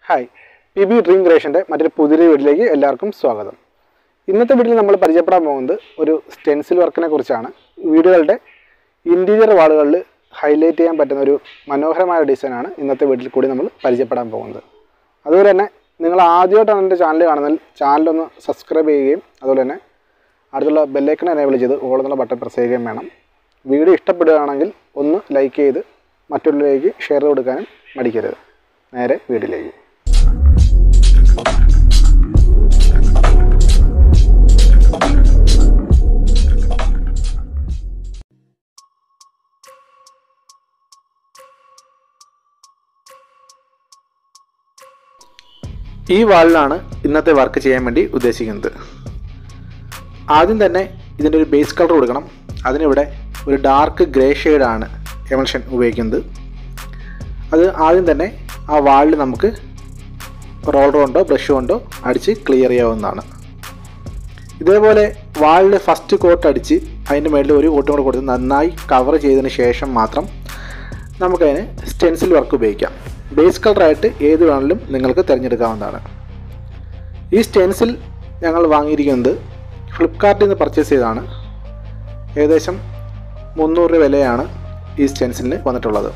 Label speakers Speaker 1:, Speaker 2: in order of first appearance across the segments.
Speaker 1: hi P B dream ക്രിയേഷൻ്റെ മറ്റൊരു പുതിയ വീട്ടിലേക്ക് എല്ലാവർക്കും സ്വാഗതം ഇന്നത്തെ വീഡിയോയിൽ നമ്മൾ പരിചയപ്പെടാൻ പോകുന്നത് ഒരു സ്റ്റെൻസിൽ വർക്കിനെ കുറിച്ചാണ് വീടുകളുടെ ഇൻറ്റീരിയർ വാളുകളിൽ ഹൈലൈറ്റ് ചെയ്യാൻ പറ്റുന്ന ഒരു മനോഹരമായ ഡിസൈനാണ് ഇന്നത്തെ വീട്ടിൽ കൂടി നമ്മൾ പരിചയപ്പെടാൻ പോകുന്നത് അതുപോലെ തന്നെ നിങ്ങൾ ആദ്യമായിട്ടാണ് എൻ്റെ ചാനൽ കാണുന്നതിൽ ചാനലൊന്ന് സബ്സ്ക്രൈബ് ചെയ്യുകയും അതുപോലെ തന്നെ അടുത്തുള്ള ബെല്ലൈക്കൺ എനേബിൾ ചെയ്ത് ഓൾ എന്നുള്ള ബട്ടൺ പ്രസ് ചെയ്യുകയും വേണം വീഡിയോ ഇഷ്ടപ്പെടുകയാണെങ്കിൽ ഒന്ന് ലൈക്ക് ചെയ്ത് മറ്റുള്ളവരിലേക്ക് ഷെയർ കൊടുക്കാനും മടിക്കരുത് നേരെ വീഡിയോയിലേക്ക് ഈ വാളിലാണ് ഇന്നത്തെ വർക്ക് ചെയ്യാൻ വേണ്ടി ഉദ്ദേശിക്കുന്നത് ആദ്യം തന്നെ ഇതിൻ്റെ ഒരു ബേസ് കളർ കൊടുക്കണം അതിനിവിടെ ഒരു ഡാർക്ക് ഗ്രേ ഷെയ്ഡാണ് എമൽഷൻ ഉപയോഗിക്കുന്നത് അത് ആദ്യം തന്നെ ആ വാളിൽ നമുക്ക് റോളർ കൊണ്ടോ ബ്രഷ് കൊണ്ടോ അടിച്ച് ക്ലിയർ ചെയ്യാവുന്നതാണ് ഇതേപോലെ വാളിൽ ഫസ്റ്റ് കോട്ട് അടിച്ച് അതിൻ്റെ മേളിൽ ഒരു കോട്ടും കൂടെ കൊടുത്ത് നന്നായി കവർ ചെയ്തതിന് ശേഷം മാത്രം നമുക്കതിന് സ്റ്റെൻസിൽ വർക്ക് ഉപയോഗിക്കാം ബേസ് കളറായിട്ട് ഏത് വേണമെങ്കിലും നിങ്ങൾക്ക് തിരഞ്ഞെടുക്കാവുന്നതാണ് ഈ സ്റ്റെൻസിൽ ഞങ്ങൾ വാങ്ങിയിരിക്കുന്നത് ഫ്ലിപ്കാർട്ടിൽ നിന്ന് പർച്ചേസ് ചെയ്തതാണ് ഏകദേശം മുന്നൂറ് രൂപ വിലയാണ് ഈ സ്റ്റെൻസിലിന് വന്നിട്ടുള്ളത്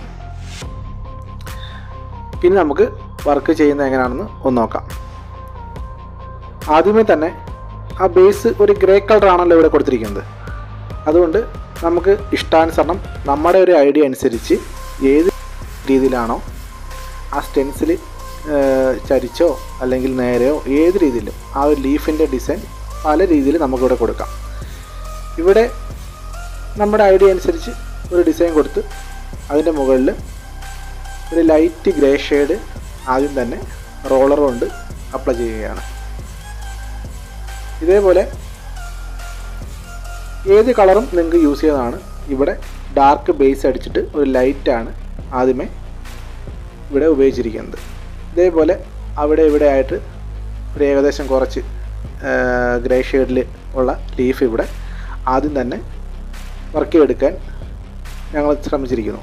Speaker 1: ഇനി നമുക്ക് വർക്ക് ചെയ്യുന്നത് എങ്ങനെയാണെന്ന് ഒന്ന് നോക്കാം ആദ്യമേ തന്നെ ആ ബേസ് ഒരു ഗ്രേ കളറാണല്ലോ ഇവിടെ കൊടുത്തിരിക്കുന്നത് അതുകൊണ്ട് നമുക്ക് ഇഷ്ടാനുസരണം നമ്മുടെ ഒരു ഐഡിയ അനുസരിച്ച് ഏത് രീതിയിലാണോ ആ സ്റ്റെൻസിൽ ചരിച്ചോ അല്ലെങ്കിൽ നേരെയോ ഏത് രീതിയിലും ആ ഒരു ലീഫിൻ്റെ ഡിസൈൻ പല രീതിയിൽ നമുക്കിവിടെ കൊടുക്കാം ഇവിടെ നമ്മുടെ ഐഡിയ അനുസരിച്ച് ഒരു ഡിസൈൻ കൊടുത്ത് അതിൻ്റെ മുകളിൽ ഒരു ലൈറ്റ് ഗ്രേ ഷെയ്ഡ് ആദ്യം തന്നെ റോളർ കൊണ്ട് അപ്ലൈ ചെയ്യുകയാണ് ഇതേപോലെ ഏത് കളറും നിങ്ങൾക്ക് യൂസ് ചെയ്യുന്നതാണ് ഇവിടെ ഡാർക്ക് ബേസ് അടിച്ചിട്ട് ഒരു ലൈറ്റാണ് ആദ്യമേ ഇവിടെ ഉപയോഗിച്ചിരിക്കുന്നത് ഇതേപോലെ അവിടെ ഇവിടെ ആയിട്ട് ഒരു ഏകദേശം കുറച്ച് ഗ്രേ ഷെയ്ഡിൽ ഉള്ള ലീഫ് ഇവിടെ ആദ്യം തന്നെ വർക്ക് ചെയ്തെടുക്കാൻ ഞങ്ങൾ ശ്രമിച്ചിരിക്കുന്നു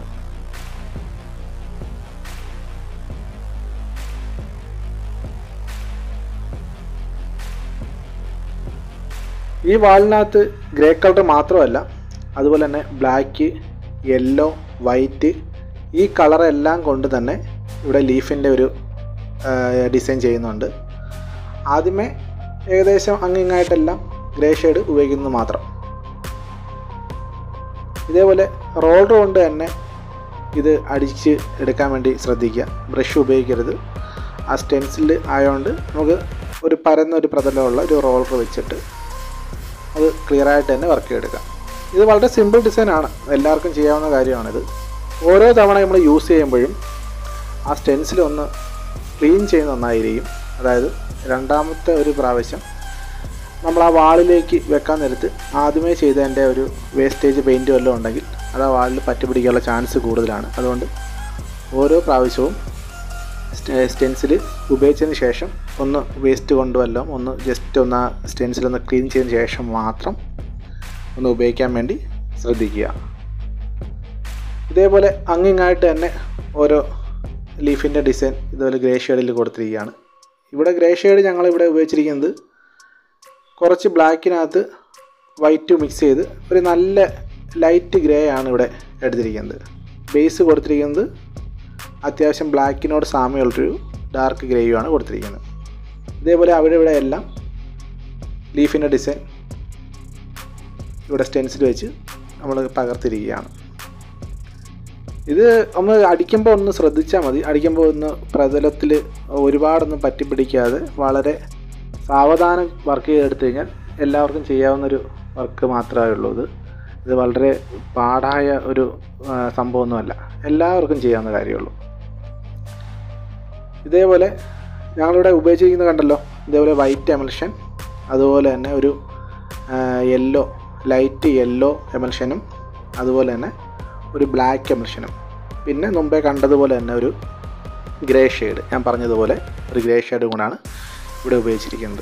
Speaker 1: ഈ വാളിനകത്ത് ഗ്രേ കളർ മാത്രമല്ല അതുപോലെ തന്നെ ബ്ലാക്ക് യെല്ലോ വൈറ്റ് ഈ കളറെല്ലാം കൊണ്ട് തന്നെ ഇവിടെ ലീഫിൻ്റെ ഒരു ഡിസൈൻ ചെയ്യുന്നുണ്ട് ആദ്യമേ ഏകദേശം അങ്ങിങ്ങായിട്ടെല്ലാം ഗ്രേ ഷെയ്ഡ് ഉപയോഗിക്കുന്നത് മാത്രം ഇതേപോലെ റോളർ കൊണ്ട് തന്നെ ഇത് അടിച്ച് എടുക്കാൻ വേണ്ടി ശ്രദ്ധിക്കുക ബ്രഷ് ഉപയോഗിക്കരുത് ആ സ്റ്റെൻസിൽ ആയതുകൊണ്ട് നമുക്ക് ഒരു പരന്ന ഒരു പ്രതലമുള്ള ഒരു റോളർ വെച്ചിട്ട് അത് ക്ലിയർ ആയിട്ട് തന്നെ വർക്ക് ചെയ്തെടുക്കാം ഇത് വളരെ സിമ്പിൾ ഡിസൈനാണ് എല്ലാവർക്കും ചെയ്യാവുന്ന കാര്യമാണിത് ഓരോ തവണ നമ്മൾ യൂസ് ചെയ്യുമ്പോഴും ആ സ്റ്റെൻസിൽ ഒന്ന് ക്ലീൻ ചെയ്യുന്ന ഒന്നായിരിക്കും അതായത് രണ്ടാമത്തെ ഒരു പ്രാവശ്യം നമ്മൾ ആ വാളിലേക്ക് വെക്കാൻ നേരത്ത് ആദ്യമേ ചെയ്തതിൻ്റെ ഒരു വേസ്റ്റേജ് പെയിൻറ്റ് വല്ലതും ഉണ്ടെങ്കിൽ അത് ആ വാളിൽ പറ്റുപിടിക്കാനുള്ള ചാൻസ് കൂടുതലാണ് അതുകൊണ്ട് ഓരോ പ്രാവശ്യവും സ്റ്റെൻസിൽ ഉപയോഗിച്ചതിന് ശേഷം ഒന്ന് വേസ്റ്റ് കൊണ്ടുവല്ലാം ഒന്ന് ജസ്റ്റ് ഒന്ന് ആ സ്റ്റെൻസിൽ ഒന്ന് ക്ലീൻ ചെയ്തതിന് ശേഷം മാത്രം ഒന്ന് ഉപയോഗിക്കാൻ വേണ്ടി ശ്രദ്ധിക്കുക ഇതേപോലെ അങ്ങിങ്ങായിട്ട് തന്നെ ഓരോ ലീഫിൻ്റെ ഡിസൈൻ ഇതുപോലെ ഗ്രേ ഷെയ്ഡിൽ കൊടുത്തിരിക്കുകയാണ് ഇവിടെ ഗ്രേ ഷെയ്ഡ് ഞങ്ങളിവിടെ ഉപയോഗിച്ചിരിക്കുന്നത് കുറച്ച് ബ്ലാക്കിനകത്ത് വൈറ്റ് മിക്സ് ചെയ്ത് ഒരു നല്ല ലൈറ്റ് ഗ്രേ ആണ് ഇവിടെ എടുത്തിരിക്കുന്നത് ബേസ് കൊടുത്തിരിക്കുന്നത് അത്യാവശ്യം ബ്ലാക്കിനോട് സാമ്യമുള്ളൊരു ഡാർക്ക് ഗ്രേയുമാണ് കൊടുത്തിരിക്കുന്നത് ഇതേപോലെ അവിടെ ഇവിടെ എല്ലാം ലീഫിൻ്റെ ഡിസൈൻ ഇവിടെ സ്റ്റെൻസിൽ വെച്ച് നമ്മൾ പകർത്തിരിക്കുകയാണ് ഇത് നമ്മൾ അടിക്കുമ്പോൾ ഒന്ന് ശ്രദ്ധിച്ചാൽ മതി അടിക്കുമ്പോൾ ഒന്ന് പ്രതലത്തിൽ ഒരുപാടൊന്നും പറ്റിപ്പിടിക്കാതെ വളരെ സാവധാനം വർക്ക് ചെയ്തെടുത്തു കഴിഞ്ഞാൽ എല്ലാവർക്കും ചെയ്യാവുന്നൊരു വർക്ക് മാത്രമേ ഉള്ളൂ ഇത് ഇത് വളരെ പാടായ ഒരു സംഭവമൊന്നുമല്ല എല്ലാവർക്കും ചെയ്യാവുന്ന കാര്യമുള്ളൂ ഇതേപോലെ ഞങ്ങളിവിടെ ഉപയോഗിച്ചിരിക്കുന്നത് കണ്ടല്ലോ ഇതേപോലെ വൈറ്റ് എമൽഷൻ അതുപോലെ തന്നെ ഒരു യെല്ലോ ലൈറ്റ് യെല്ലോ എമൽഷനും അതുപോലെ തന്നെ ഒരു ബ്ലാക്ക് എമൽഷനും പിന്നെ മുമ്പേ കണ്ടതുപോലെ തന്നെ ഒരു ഗ്രേ ഷെയ്ഡ് ഞാൻ പറഞ്ഞതുപോലെ ഒരു ഗ്രേ ഷെയ്ഡ് കൊണ്ടാണ് ഇവിടെ ഉപയോഗിച്ചിരിക്കുന്നത്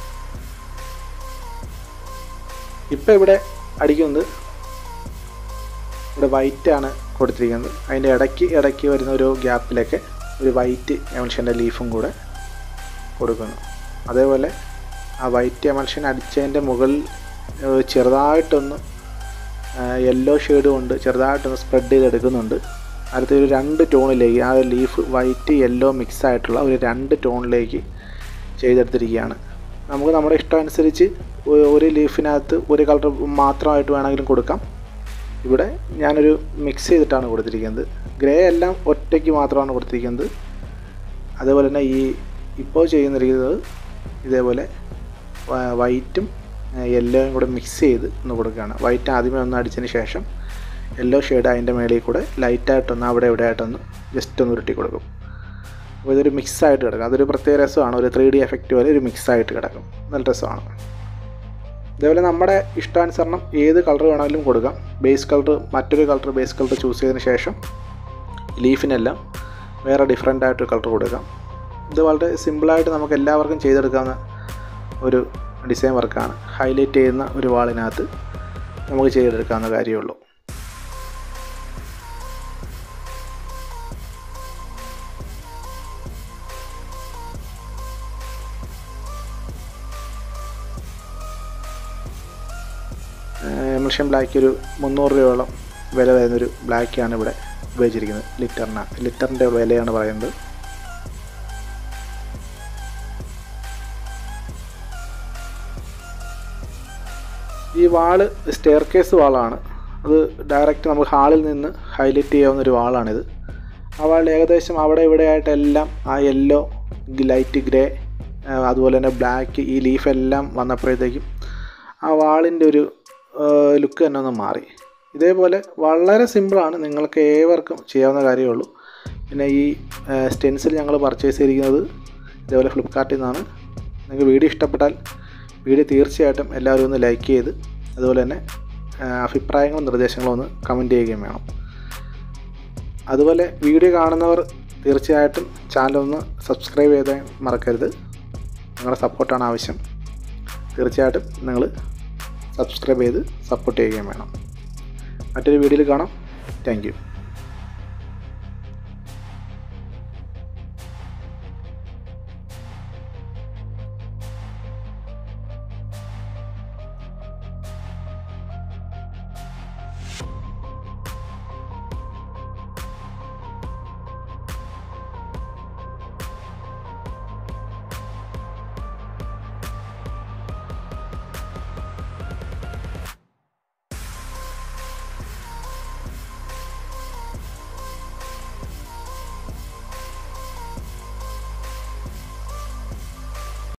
Speaker 1: ഇപ്പോൾ ഇവിടെ അടിക്കുന്നത് ഇവിടെ വൈറ്റ് ആണ് കൊടുത്തിരിക്കുന്നത് അതിൻ്റെ ഇടയ്ക്ക് ഇടയ്ക്ക് വരുന്ന ഒരു ഗ്യാപ്പിലൊക്കെ ഒരു വൈറ്റ് എമൽഷൻ്റെ ലീഫും കൂടെ കൊടുക്കുന്നു അതേപോലെ ആ വൈറ്റ് എമൽഷൻ അടിച്ചതിൻ്റെ മുകളിൽ ഏഹ്, ചെറുതായിട്ടൊന്ന് യെല്ലോ ഷെയ്ഡ് കൊണ്ട് ചെറുതായിട്ടൊന്ന് സ്പ്രെഡ് ചെയ്തെടുക്കുന്നുണ്ട് അടുത്ത ഒരു രണ്ട് ടോണിലേക്ക് ആ ലീഫ് വൈറ്റ് യെല്ലോ മിക്സ് ആയിട്ടുള്ള ഒരു രണ്ട് ടോണിലേക്ക് ചെയ്തെടുത്തിരിക്കുകയാണ് നമുക്ക് നമ്മുടെ ഇഷ്ടം അനുസരിച്ച് ഒ- ഒരു ലീഫിനകത്ത് ഒരു കളർ മാത്രമായിട്ട് വേണമെങ്കിലും കൊടുക്കാം ഇവിടെ ഞാനൊരു മിക്സ് ചെയ്തിട്ടാണ് കൊടുത്തിരിക്കുന്നത് ഗ്രേ എല്ലാം ഒറ്റയ്ക്ക് മാത്രമാണ് കൊടുത്തിരിക്കുന്നത് അതേപോലെ തന്നെ ഈ ഇപ്പോൾ ചെയ്യുന്നിരിക്കുന്നത് ഇതേപോലെ വ- വൈറ്റും യെല്ലോയും കൂടെ മിക്സ് ചെയ്ത് ഒന്ന് കൊടുക്കുകയാണ് വൈറ്റ് ആദ്യമേ ഒന്ന് അടിച്ചതിന് ശേഷം യെല്ലോ ഷെയ്ഡ് അതിൻ്റെ മേളിൽ കൂടെ ലൈറ്റായിട്ടൊന്ന് അവിടെ ഇവിടെ ആയിട്ടൊന്ന് ജസ്റ്റ് ഒന്ന് ഉരുട്ടി കൊടുക്കും അപ്പോൾ ഇതൊരു മിക്സ് ആയിട്ട് കിടക്കും അതൊരു പ്രത്യേക രസമാണ് ഒരു ത്രീ ഡി എഫക്റ്റ് പോലെ ഒരു മിക്സ് ആയിട്ട് കിടക്കും നല്ല രസമാണ് ഇതേപോലെ നമ്മുടെ ഇഷ്ടാനുസരണം ഏത് കളർ വേണമെങ്കിലും കൊടുക്കാം ബേസ് കളർ മറ്റൊരു കളർ ബേസ് കളർ ചൂസ് ചെയ്തതിന് ശേഷം ലീഫിനെല്ലാം വേറെ ഡിഫറെൻ്റ് ആയിട്ടൊരു കളർ കൊടുക്കാം ഇത് വളരെ സിമ്പിളായിട്ട് നമുക്ക് എല്ലാവർക്കും ചെയ്തെടുക്കാവുന്ന ഒരു ഡിസൈൻ വർക്കാണ് ഹൈലൈറ്റ് ചെയ്യുന്ന ഒരു വാളിനകത്ത് നമുക്ക് ചെയ്തെടുക്കാവുന്ന കാര്യമുള്ളൂ എമൽഷൻ ബ്ലാക്ക് ഒരു മുന്നൂറ് രൂപയോളം വില വരുന്നൊരു ബ്ലാക്കാണ് ഇവിടെ ഉപയോഗിച്ചിരിക്കുന്നത് ലിറ്ററിന് ലിറ്ററിൻ്റെ വിലയാണ് പറയുന്നത് ഈ വാള് സ്റ്റെയർ കേസ് വാളാണ് അത് ഡയറക്റ്റ് നമുക്ക് ഹാളിൽ നിന്ന് ഹൈലൈറ്റ് ചെയ്യാവുന്ന ഒരു വാളാണിത് ആ വാൾ ഏകദേശം അവിടെ ഇവിടെ ആയിട്ടെല്ലാം ആ യെല്ലോ ലൈറ്റ് ഗ്രേ അതുപോലെ തന്നെ ബ്ലാക്ക് ഈ ലീഫ് എല്ലാം വന്നപ്പോഴത്തേക്കും ആ വാളിൻ്റെ ഒരു ലുക്ക് തന്നെ ഒന്ന് മാറി ഇതേപോലെ വളരെ സിമ്പിളാണ് നിങ്ങൾക്ക് ഏവർക്കും ചെയ്യാവുന്ന കാര്യമുള്ളൂ പിന്നെ ഈ സ്റ്റെൻസിൽ ഞങ്ങൾ പർച്ചേസ് ചെയ്തിരിക്കുന്നത് ഇതേപോലെ ഫ്ലിപ്കാർട്ടിൽ നിന്നാണ് നിങ്ങൾക്ക് വീഡിയോ ഇഷ്ടപ്പെട്ടാൽ വീഡിയോ തീർച്ചയായിട്ടും എല്ലാവരും ഒന്ന് ലൈക്ക് ചെയ്ത് അതുപോലെ തന്നെ ആ, അഭിപ്രായങ്ങളും നിർദ്ദേശങ്ങളും ഒന്ന് കമൻറ്റ് ചെയ്യുകയും വേണം അതുപോലെ വീഡിയോ കാണുന്നവർ തീർച്ചയായിട്ടും ചാനൽ ഒന്ന് സബ്സ്ക്രൈബ് ചെയ്താൽ മറക്കരുത് നിങ്ങളുടെ സപ്പോർട്ടാണ് ആവശ്യം തീർച്ചയായിട്ടും നിങ്ങൾ സബ്സ്ക്രൈബ് ചെയ്ത് സപ്പോർട്ട് ചെയ്യുകയും വേണം മറ്റൊരു വീഡിയോയിൽ കാണാം താങ്ക് യു